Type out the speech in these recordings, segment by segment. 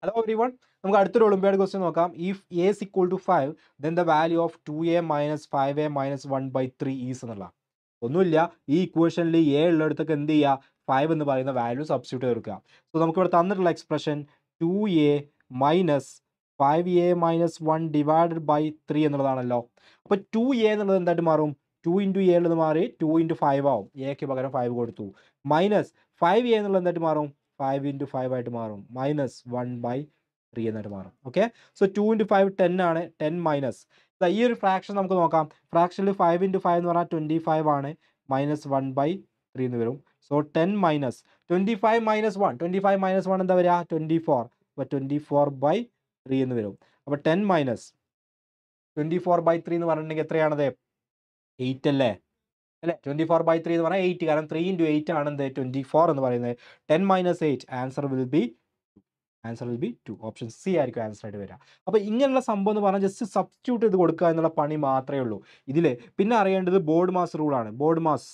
hello every everyone നമുക്ക് അടുത്തൊരു olympiad question നോക്കാം if a is equal to five then the value of two a minus five a minus one by three is എന്നുള്ള ഒന്നുമില്ല ഈ ഇക്വേഷനിൽ A ഉള്ളിടത്തൊക്കെ എന്ത് ചെയ്യുക ഫൈവ് എന്ന് പറയുന്ന വാല്യൂ സബ്സ്റ്റിറ്റ്യൂട്ട് കൊടുക്കുക സോ നമുക്ക് ഇവിടെ തന്നിട്ടുള്ള expression two a minus five a minus one divided by three എന്നുള്ളതാണല്ലോ അപ്പോൾ ടു എ എന്നുള്ളത് എന്തായിട്ട് മാറും ടു ഇൻറ്റു എ ഉള്ളത് മാറി ടു ഇൻറ്റു ഫൈവ് ആവും എക്ക് പകരം ഫൈവ് കൊടുത്തു മൈനസ് ഫൈവ് എ എന്നുള്ളത് എന്തായിട്ട് മാറും ഫൈവ് ഇൻറ്റു ഫൈവ് ആയിട്ട് മാറും മൈനസ് വൺ ബൈ ത്രീ എന്നായിട്ട് മാറും okay so two into five ten ആണ് ടെൻ മൈനസ് ഈ ഒരു ഫ്രാക്ഷൻ നമുക്ക് നോക്കാം ഫ്രാക്ഷനിൽ ഫൈവ് ഇൻറ്റു ഫൈവ് എന്ന് പറഞ്ഞാൽ ട്വൻറ്റി ഫൈവ് ആണ് മൈനസ് വൺ ബൈ ത്രീ എന്ന് വരും so ten minus twenty five minus one twenty five minus one എന്താ വരിക ട്വൻറ്റി ഫോർ അപ്പോൾ ട്വൻറ്റി ഫോർ ബൈ ത്രീ എന്ന് വരും അപ്പോൾ ten minus twenty four by three എന്ന് പറഞ്ഞിട്ടുണ്ടെങ്കിൽ എത്രയാണത് എയ്റ്റ് അല്ലേ അല്ലേ ട്വൻറ്റി ഫോർ ബൈ ത്രീ എന്ന് പറഞ്ഞാൽ എയ്റ്റ് കാരണം ത്രീ ഇൻറ്റു എയ്റ്റ് ആണ് എന്ത് ട്വൻറ്റി ഫോർ എന്ന് പറയുന്നത് ten minus eight answer will be answer will be two option C ആയിരിക്കും ആൻസർ ആയിട്ട് വരിക അപ്പോൾ ഇങ്ങനെയുള്ള സംഭവം എന്ന് പറഞ്ഞാൽ ജസ്റ്റ് സബ്സ്റ്റിറ്റ്യൂട്ട് ചെയ്ത് കൊടുക്കുക എന്നുള്ള പണി മാത്രമേ ഉള്ളൂ ഇതിൽ പിന്നെ അറിയേണ്ടത് ബോർഡ് മാസ് റൂളാണ് BODMAS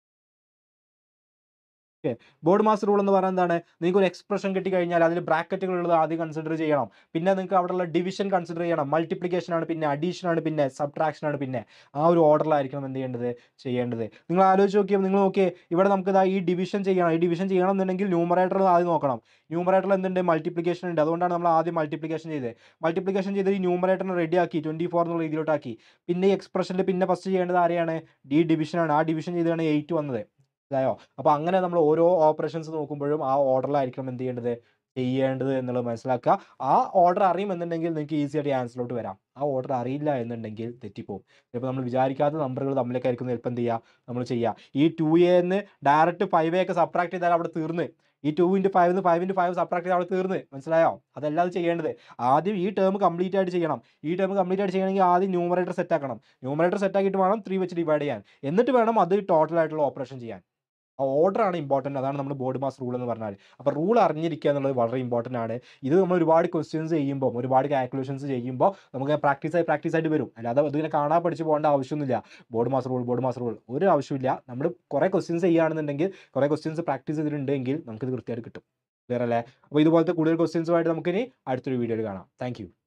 okay BODMAS rule എന്ന് പറയുന്നത് എന്താണ് നിങ്ങൾക്ക് ഒരു എക്സ്പ്രഷൻ കിട്ടിക്കഴിഞ്ഞാൽ അതിൽ ബ്രാക്കറ്റുകൾ ഉള്ളത് ആദ്യം കൺസിഡർ ചെയ്യണം പിന്നെ നിങ്ങൾക്ക് അവിടെയുള്ള ഡിവിഷൻ കൺസിഡർ ചെയ്യണം മൾട്ടിപ്ലിക്കേഷൻ ആണ് പിന്നെ അഡീഷൻ ആണ് പിന്നെ സബ്ട്രാക്ഷൻ ആണ് പിന്നെ ആ ഒരു ഓർഡറിലായിരിക്കണം എന്ത് ചെയ്യേണ്ടത് ചെയ്യേണ്ടത് നിങ്ങൾ ആലോചിച്ച് നോക്കിയാൽ നിങ്ങൾ നോക്കിയേ ഇവിടെ നമുക്ക് ഇതാ ഈ ഡിവിഷൻ ചെയ്യണം ഈ ഡിവിഷൻ ചെയ്യണം എന്നുണ്ടെങ്കിൽ ന്യൂമറേറ്റർ ആദ്യം നോക്കണം ന്യൂമറേറ്ററിൽ എന്തുണ്ട് മൾട്ടിപ്ലിക്കേഷൻ ഉണ്ട് അതുകൊണ്ടാണ് നമ്മൾ ആദ്യം മൾട്ടിപ്ലിക്കേഷൻ ചെയ്തത് മൾട്ടിപ്ലിക്കേഷൻ ചെയ്ത് ഈ ന്യൂമറേറ്ററിനെ റെഡി ആക്കി ട്വൻറ്റി ഫോർ എന്നുള്ള രീതിയിലോട്ടാക്കി പിന്നെ ഈ എക്സ്പ്രഷനിൽ പിന്നെ ഫസ്റ്റ് ചെയ്യേണ്ടത് ആരെയാണ് ഡി ഡിവിഷനാണ് ആ ഡിവിഷൻ ചെയ്താണ് എയ്റ്റ് വന്നത് മനസ്സിലായോ അപ്പോൾ അങ്ങനെ നമ്മൾ ഓരോ ഓപ്പറേഷൻസ് നോക്കുമ്പോഴും ആ ഓർഡറിലായിരിക്കണം എന്ത് ചെയ്യേണ്ടത് ചെയ്യേണ്ടത് എന്നുള്ളത് മനസ്സിലാക്കുക ആ ഓർഡർ അറിയുമെന്നുണ്ടെങ്കിൽ നിങ്ങൾക്ക് ഈസി ആയിട്ട് ആൻസറിലോട്ട് വരാം ആ ഓർഡർ അറിയില്ല എന്നുണ്ടെങ്കിൽ തെറ്റിപ്പോകും ഇപ്പോൾ നമ്മൾ വിചാരിക്കാത്ത നമ്പറുകൾ തമ്മിലൊക്കെ ആയിരിക്കും ചിലപ്പോൾ എന്ത് ചെയ്യുക നമ്മൾ ചെയ്യുക ഈ ടു എന്ന് ഡയറക്റ്റ് ഫൈവ് ഒക്കെ സബ്ട്രാക്ട് ചെയ്താൽ അവിടെ തീർന്ന് ഈ two into five five into five subtract ചെയ്താൽ അവിടെ തീർന്ന് മനസ്സിലായോ അതല്ലാതെ ചെയ്യേണ്ടത് ആദ്യം ഈ ടേം കംപ്ലീറ്റ് ആയിട്ട് ചെയ്യണം ഈ ടേം കംപ്ലീറ്റ് ആയിട്ട് ചെയ്യണമെങ്കിൽ ആദ്യം ന്യൂമറേറ്റർ സെറ്റ് ആക്കണം ന്യൂമറേറ്റർ സെറ്റ് ആക്കിയിട്ട് വേണം ത്രീ വെച്ച് ഡിവൈഡ് ചെയ്യാൻ എന്നിട്ട് വേണം അത് ടോട്ടൽ ആയിട്ടുള്ള ഓപ്പറേഷൻ ചെയ്യാൻ ആ ഓർഡർ ആണ് ഇമ്പോർട്ടൻ്റ് അതാണ് നമ്മൾ ബോർഡ് മാസ് റൂൾ എന്ന് പറഞ്ഞാൽ അപ്പോൾ റൂൾ അറിഞ്ഞിരിക്കുക എന്നുള്ളത് വളരെ ഇമ്പോർട്ടൻ്റ് ആണ് ഇത് നമ്മൾ ഒരുപാട് ക്വസ്റ്റ്യൻസ് ചെയ്യുമ്പോൾ ഒരുപാട് കാൽക്കുലേഷൻസ് ചെയ്യുമ്പോൾ നമുക്ക് പ്രാക്ടീസ് ആയി പ്രാക്ടീസ് ആയിട്ട് വരും അല്ലാതെ അതിങ്ങനെ കാണാൻ പഠിച്ച് പോകേണ്ട ആവശ്യമൊന്നുമില്ല BODMAS rule BODMAS rule ഒരു ആവശ്യമില്ല നമ്മൾ കുറേ ക്വസ്റ്റ്യൻസ് ചെയ്യുകയാണെന്നുണ്ടെങ്കിൽ കുറേ ക്വസ്റ്റ്യൻസ് പ്രാക്ടീസ് ചെയ്തിട്ടുണ്ടെങ്കിൽ നമുക്കിത് കൃത്യമായിട്ട് കിട്ടും ക്ലിയർ അല്ലേ അപ്പോൾ ഇതുപോലത്തെ കൂടുതൽ ക്വസ്റ്റ്യൻസുമായിട്ട് നമുക്കിനി അടുത്തൊരു വീഡിയോയിൽ കാണാം താങ്ക്